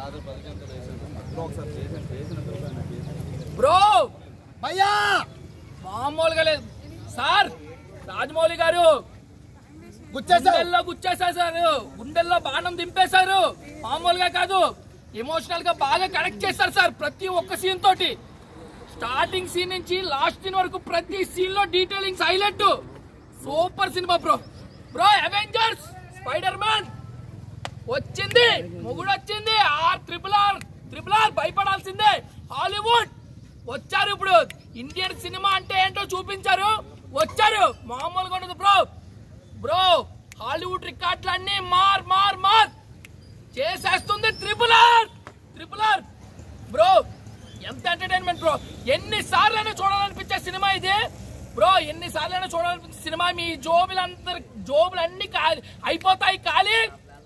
Bro భయ్యా మామూలుగా లేదు సార్ రాజమౌళి గారు గుండెల్లో గుచ్చేసేసారు గుండెల్లో బాణం దింపేశారు మామూలుగా కాదు ఎమోషనల్ గా బాగా కనెక్ట్ చేశారు సార్ ప్రతి ఒక్క సీన్ తోటి స్టార్టింగ్ సీన్ నుంచి లాస్ట్ సీన్ వరకు ప్రతి సీన్ లో డీటెయిలింగ్స్ హైలైట్ సూపర్ సినిమా bro bro Avengers Spider Man వచ్చింది మొగుడు వచ్చింది R triple R triple R భయపడాల్సిందే హాలీవుడ్ వచ్చారు ఇప్పుడు ఇండియన్ సినిమా అంటే ఏంటో చూపించారు వచ్చారు మామూలుగా ఉండదు బ్రో బ్రో హాలీవుడ్ రికార్డులన్నీ మార్ మార్ మార్ చేసేస్తుంది triple R triple R bro ఎంత ఎంటర్టైన్మెంట్ బ్రో ఎన్ని సార్లైనా చూడాలనిపించే సినిమా ఇది బ్రో ఎన్ని సార్లైనా చూడాలనిపించే సినిమా మీ జోబులందరు జోబులు అన్ని ఖాళీ అయిపోతాయి ఖాళీ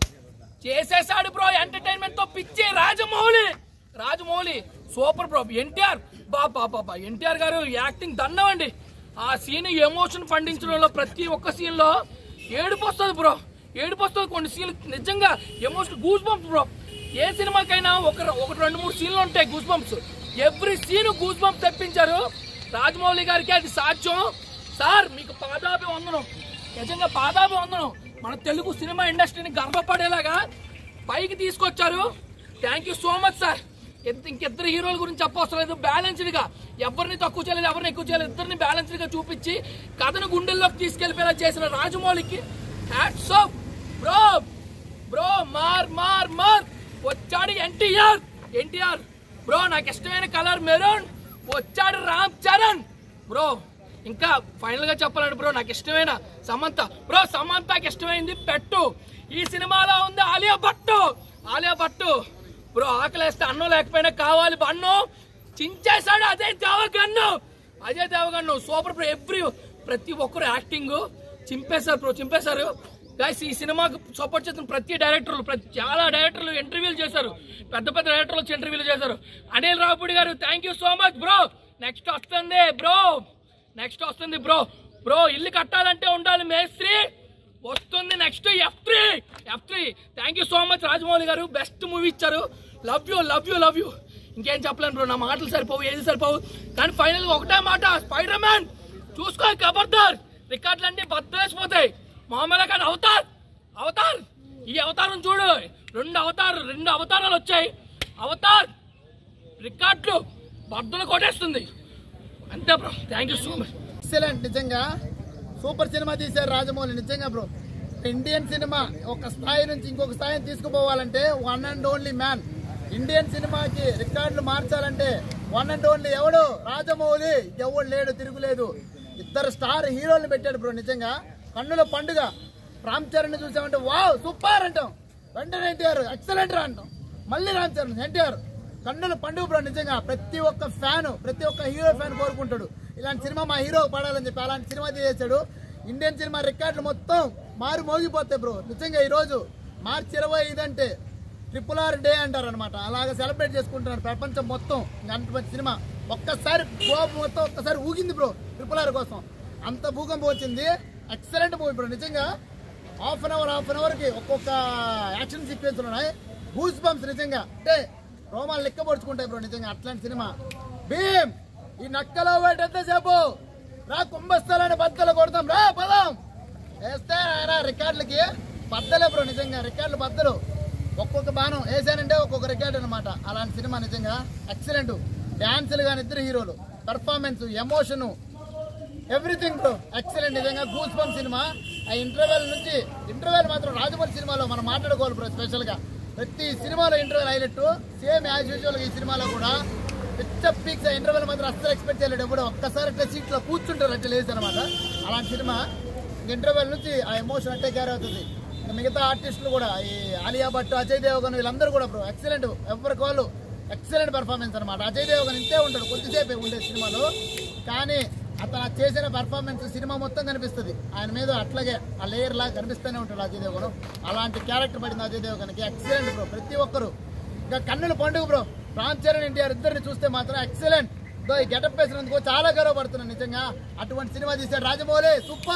చేసేసాడు బ్రో ఎంటర్టైన్మెంట్ తో పిచ్చి Rajamouli Rajamouli super bro NTR బాబా బాబా ఎన్టీఆర్ గారు యాక్టింగ్ దండవండి ఆ సీన్ ఎమోషన్ పండించడంలో ప్రతి ఒక్క సీన్ లో ఏడుపు వస్తుంది బ్రో ఏడుపు వస్తుంది కొన్ని సీన్లు నిజంగా ఎమోషన్ గూస్ బంప్స్ బ్రో ఏ సినిమాకైనా ఒక ఒక రెండు మూడు సీన్లు ఉంటాయి goose bumps every scene goose bumps తెప్పించారు రాజమౌళి గారికి అది సాధ్యం సార్ మీకు పాదాభి వందనం నిజంగా పాదాభి వందనం మన తెలుగు సినిమా ఇండస్ట్రీని గర్వపడేలాగా పైకి తీసుకొచ్చారు thank you so much sir ఎంత ఇంకిద్దరు హీరోల గురించి చెప్పవసరం లేదు బ్యాలెన్స్డ్ గా ఎవరిని తక్కువ చేయలేదు ఎవరిని ఎక్కువ చేయలేదు ఇద్దరిని బ్యాలెన్స్డ్ గా చూపించి కథను గుండెల్లోకి తీసుకెళ్లిపోయేలా చేసిన రాజమౌళికి హ్యాట్స్ ఆఫ్ బ్రో బ్రో మార్ మార్ మార్ వచ్చాడు ఎన్టీఆర్ ఎన్టీఆర్ బ్రో నాకు ఇష్టమైన కలర్ మెరూన్ వచ్చాడు రామ్ చరణ్ బ్రో ఇంకా ఫైనల్ గా చెప్పాలంటే బ్రో నాకు ఇష్టమైన సమంత బ్రో సమంతకి ఇష్టమైంది పెట్టు ఈ సినిమాలో ఉంది ఆలియా భట్టు ఆలియా భట్టు బ్రో ఆకలేస్తే అన్నం లేకపోయినా కావాలి బన్ను చించేశాడు అదే Devgan Ajay Devgan super bro every ప్రతి ఒక్కరు యాక్టింగ్ చింపేశారు బ్రో చింపేశారు గైస్ ఈ సినిమాకు సపోర్ట్ చేసిన ప్రతి డైరెక్టర్లు ప్రతి చాలా డైరెక్టర్లు ఇంటర్వ్యూలు చేశారు పెద్ద పెద్ద డైరెక్టర్లు వచ్చి ఇంటర్వ్యూలు చేశారు Anil Ravipudi garu thank you so much bro next వస్తుంది బ్రో నెక్స్ట్ వస్తుంది బ్రో బ్రో ఇల్లు కట్టాలంటే ఉండాలి మేస్త్రి వస్తుంది next F three F three thank you so much Rajamouli garu best movie ఇచ్చారు love you love you love you ఇంకేం చెప్పలేను బ్రో నా మాటలు సరిపోవు ఏది సరిపోవు కానీ ఫైనల్ గా ఒకటే మాట స్పైడర్ మ్యాన్ చూసుకో ఖబర్దార్ రికార్డులన్నీ బద్దలేసిపోతాయి మామూలుగా కాదు అవతార్ అవతార్ ఈ అవతారం చూడు రెండు అవతార్ రెండు అవతారాలు వచ్చాయి అవతార్ రికార్డులు బద్దలు కొట్టేస్తుంది అంతే bro thank you so much excellent నిజంగా సూపర్ సినిమా తీశారు రాజమౌళి నిజంగా బ్రో ఇండియన్ సినిమా ఒక స్థాయి నుంచి ఇంకొక స్థాయిని తీసుకుపోవాలంటే one and only man Indian సినిమాకి రికార్డులు మార్చాలంటే వన్ అండ్ ఓన్లీ ఎవడు రాజమౌళి ఎవడు లేడు తిరుగులేదు ఇద్దరు స్టార్ హీరోలు పెట్టాడు బ్రో నిజంగా కన్నుల పండుగ రామ్ చరణ్ చూసామంటే వావ్ సూపర్ అంటాం వెంటనే ఎన్టీఆర్ ఎక్సలెంట్ రా అంటాం మళ్ళీ రామ్ చరణ్ ఎన్టీఆర్ కన్నుల పండుగ బ్రో నిజంగా ప్రతి ఒక్క ఫ్యాన్ ప్రతి ఒక్క హీరో ఫ్యాన్ కోరుకుంటాడు ఇలాంటి సినిమా మా హీరో పడాలని చెప్పి అలాంటి సినిమా తీసేశాడు ఇండియన్ సినిమా రికార్డులు మొత్తం మారు మోగిపోతాయి బ్రో నిజంగా ఈ రోజు మార్చి ఇరవై ఐదు అంటే ట్రిపుల్ ఆర్ డే అంటారు అనమాట అలాగే సెలబ్రేట్ చేసుకుంటున్నారు ప్రపంచం మొత్తం ఇంకా అంత మంచి సినిమా ఒక్కసారి గ్లోబ్ మొత్తం ఒక్కసారి ఊగింది బ్రో ట్రిపుల్ ఆర్ కోసం అంత భూకంపం వచ్చింది ఎక్సలెంట్ మూవీ బ్రో నిజంగా half an hour half an hour కి ఒక్కొక్క యాక్షన్ సీక్వెన్స్ ఉన్నాయి గూస్ బంప్స్ నిజంగా అంటే రోమాలు లెక్క పొడుచుకుంటాయి బ్రో నిజంగా అట్లాంటి సినిమా భీమ్ ఈ నక్కలో వెయిట్ ఎంతసేపు రా కుంభస్థలాన్ని బద్దలు కొడతాం రా పదాం వేస్తే రా రికార్డులకి బద్దలే బ్రో నిజంగా రికార్డులు బద్దలు ఒక్కొక్క బాణం వేసానంటే ఒక్కొక్క రికార్డు అనమాట అలాంటి సినిమా నిజంగా ఎక్సలెంట్ డాన్సులు కానీ ఇద్దరు హీరోలు performance emotion everything bro excellent నిజంగా గూస్ బంప్ సినిమా ఆ ఇంటర్వెల్ నుంచి ఇంటర్వెల్ మాత్రం రాజమౌళి సినిమాలో మనం మాట్లాడుకోవాలి బ్రో స్పెషల్ గా ప్రతి సినిమాలో interval highlight same as usual ఈ సినిమాలో కూడా పిచ్చ పీక్స్ ఆ ఇంటర్వెల్ మాత్రం అస్సలు ఎక్స్పెక్ట్ చేయలేడు ఎప్పుడు ఒక్కసారి అట్లా సీట్ లో కూర్చుంటారు అట్లా లేదు అనమాట అలాంటి సినిమా ఇంటర్వెల్ నుంచి ఆ ఎమోషన్ అట్టే క్యారీ అవుతుంది ఇంకా మిగతా ఆర్టిస్టులు కూడా ఈ ఆలియా భట్ అజయ్ దేవగన్ వీళ్ళందరూ కూడా బ్రో ఎక్సలెంట్ ఎవరికి వాళ్ళు ఎక్సలెంట్ పెర్ఫార్మెన్స్ అనమాట అజయ్ దేవగన్ ఇంతే ఉంటాడు కొద్దిసేపే ఉండే సినిమాలో కానీ అతను చేసిన పెర్ఫార్మెన్స్ సినిమా మొత్తం కనిపిస్తుంది ఆయన మీద అట్లాగే ఆ లేయర్ లాగా కనిపిస్తూనే ఉంటాడు అజయ్ దేవగన్ అలాంటి క్యారెక్టర్ పడింది అజయ్ దేవగన్కి ఎక్సలెంట్ బ్రో ప్రతి ఒక్కరు ఇంకా కన్నుల పండుగ బ్రో రామ్ చరణ్ ఎన్టీఆర్ ఇద్దరిని చూస్తే మాత్రం ఎక్సలెంట్ దో ఈ గెటప్ వేసినందుకు చాలా గర్వపడుతున్నాను నిజంగా అటువంటి సినిమా తీశాడు రాజమౌళి సూపర్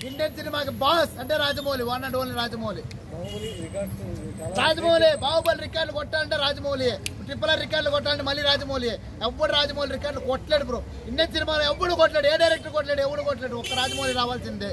ఇండియన్ సినిమాకి బాస్ అంటే Rajamouli one and only Rajamouli Rajamouli Baahubali రికార్డులు కొట్టాలంటే రాజమౌళి ట్రిపుల్ ఆర్ రికార్డులు కొట్టాలంటే మళ్ళీ రాజమౌళి ఎప్పుడు రాజమౌళి రికార్డులు కొట్టలేడు బ్రో ఇండియన్ సినిమాలో ఎప్పుడు కొట్టలేడు ఏ డైరెక్టర్ కొట్టలేడు ఎవడు కొట్టలేడు ఒక్క రాజమౌళి రావాల్సిందే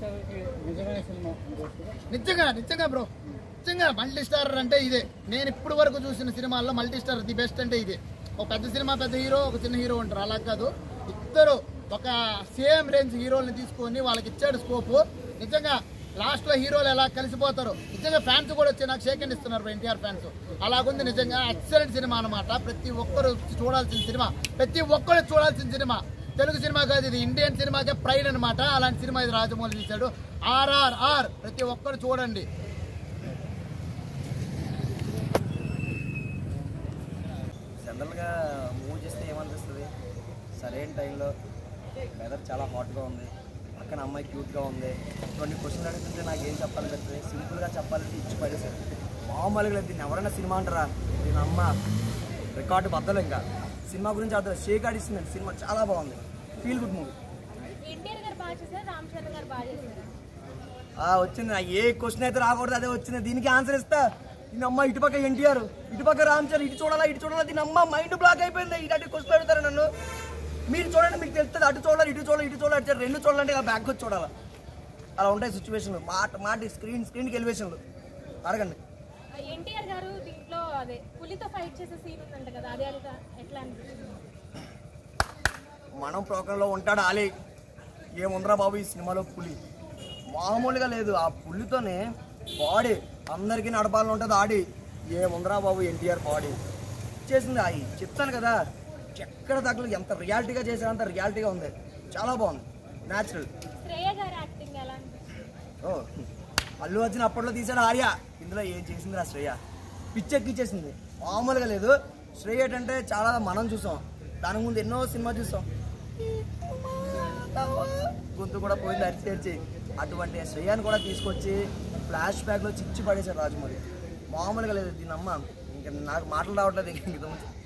నిజంగా నిజంగా బ్రో నిజంగా మల్టీ స్టార్ అంటే ఇదే నేను ఇప్పుడు వరకు చూసిన సినిమాల్లో మల్టీ స్టార్ ది బెస్ట్ అంటే ఇదే ఒక పెద్ద సినిమా పెద్ద హీరో ఒక చిన్న హీరో ఉంటారు అలా కాదు ఇద్దరు ఒక సేమ్ రేంజ్ హీరోల్ని తీసుకొని వాళ్ళకి ఇచ్చాడు స్కోప్ నిజంగా లాస్ట్ లో హీరోలు ఎలా కలిసిపోతారు నిజంగా ఫ్యాన్స్ కూడా వచ్చి నాకు షేక్ ఇస్తున్నారు ఎన్టీఆర్ ఫ్యాన్స్ అలాగుంది నిజంగా ఎక్సలెంట్ సినిమా అన్నమాట ప్రతి ఒక్కరు చూడాల్సిన సినిమా ప్రతి ఒక్కరు చూడాల్సిన సినిమా తెలుగు సినిమా కాదు ఇది ఇండియన్ సినిమాకే ప్రైడ్ అన్నమాట అలాంటి సినిమా ఇది రాజమౌళి తీశాడు ఆర్ఆర్ఆర్ ప్రతి ఒక్కరు చూడండి జనరల్గా మూవ్ చేస్తే ఏమనిపిస్తుంది సరైన టైంలో వెదర్ చాలా హాట్గా ఉంది పక్కన అమ్మాయి క్యూట్గా ఉంది ఇటువంటి క్వశ్చన్ అడుగుతుంటే నాకు ఏం చెప్పాలనిపిస్తుంది సింపుల్గా చెప్పాలంటే ఇచ్చి పడేసారు మామూలుగా లేదు దీన్ని ఎవరైనా సినిమా అంటారా దీని అమ్మ రికార్డు బద్దలు ఇంకా సినిమా గురించి అర్థం షేక్ ఆడిస్తుంది సినిమా చాలా బాగుంది ఫీల్ గుడ్ మూవీ ఎన్టీఆర్ గారు బాగా చేశారు రామ్ చరణ్ గారు బాగా చేశారు వచ్చింది నాకు ఏ క్వశ్చన్ అయితే రాకూడదు అదే వచ్చింది దీనికి ఆన్సర్ ఇస్తా దీని అమ్మ ఇటుపక్క ఎన్టీఆర్ ఇటుపక్క రామ్ చరణ్ ఇటు చూడాలా ఇటు చూడాలా దీని అమ్మ మైండ్ బ్లాక్ అయిపోయింది ఇటు క్వశ్చన్ అడుగుతారు నన్ను మీరు చూడండి మీకు తెలుస్తుంది అటు చూడాలి ఇటు చూడాలి ఇటు చూడాలి అటు చూడాలి. రెండు చూడాలంటే ఇక బ్యాక్ వచ్చి చూడాలి అలా ఉంటాయి సిచ్యువేషన్ మాట మాట స్క్రీన్ స్క్రీన్కి ఎలివేషన్లు అడగండి ఎన్టీఆర్ గారు దీంట్లో అదే పులితో ఫైట్ చేసే సీన్ ఉందంట కదా అదే ఎట్లా ఎట్లా అనిపిస్తుంది మనం ప్రోగ్రాంలో ఉంటాడు ఆలే ఏముందిరా బాబు ఈ సినిమాలో పులి మామూలుగా లేదు ఆ పులితోనే బాడీ అందరికీ నడపాలని ఉంటుంది ఆడి ఏముందిరా బాబు ఎన్టీఆర్ బాడీ చేసింది అయి చెప్తాను కదా ఎక్కడ తగ్గలేదు ఎంత రియాలిటీగా చేశారు అంత రియాలిటీగా ఉంది చాలా బాగుంది న్యాచురల్ శ్రేయ గారి యాక్టింగ్ ఎలా అనిపిస్తుంది ఓ అల్లు అర్జున్ అప్పట్లో తీసాడు ఆర్య ఇందులో ఏం చేసింది రా శ్రేయ పిచ్చెక్కిచ్చేసింది మామూలుగా లేదు శ్రేయ ఏంటంటే చాలా మనం చూసాం దాని ముందు ఎన్నో సినిమా చూసాం గొంతు కూడా పోయింది అరిచి అరిచి అటువంటి శ్రేయాన్ని కూడా తీసుకొచ్చి ఫ్లాష్ బ్యాక్లో చిచ్చి పడేశారు రాజమౌళి మామూలుగా లేదు దీని అమ్మ ఇంకా నాకు మాటలు రావట్లేదు ఇంక ఇది